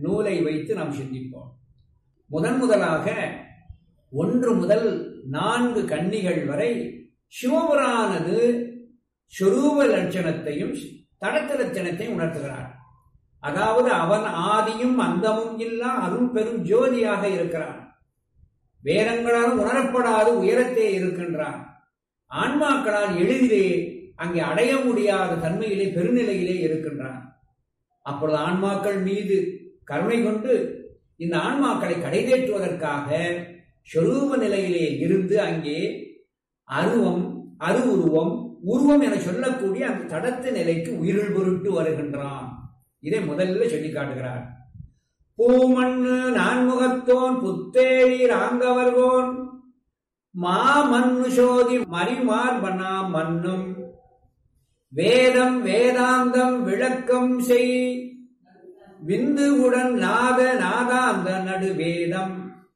நூலை வைத்து நாம் சிந்திப்போம் முதன் முதலாக ஒன்று முதல் நான்கு கன்னிகள் வரை சிவபுரானது சுரூப லட்சணத்தையும் தடத்த லட்சணத்தையும் உணர்த்துகிறார் அதாவது அவன் ஆதியும் அந்தமும் இல்லா அருள் பெரும் ஜோதியாக இருக்கிறான் வேதங்களால் உணரப்படாத உயரத்தே இருக்கின்றான் ஆன்மாக்களால் எளிதிலே அங்கே அடைய முடியாத தன்மையிலே பெருநிலையிலே இருக்கின்றான் அப்பொழுது ஆன்மாக்கள் மீது கருணை கொண்டு இந்த ஆன்மாக்களை கடைதேற்றுவதற்காக சொரூப நிலையிலே இருந்து அங்கே அருவம் அருவுருவம் உருவம் என சொல்லக்கூடிய அந்த தடத்து நிலைக்கு உயிரில் பொருட்டு வருகின்றான் இதை முதல்ல சொல்லி காட்டுகிறார் பூமண்ணு நான்முகத்தோன் புத்தேரி ராங்கவர்கோன் மாமண்ணு சோதி மறிமார்பனா மண்ணும் வேதம் வேதாந்தம் விளக்கம் செய் விந்துவுடன் நாத நாதாந்த நடுவேதம்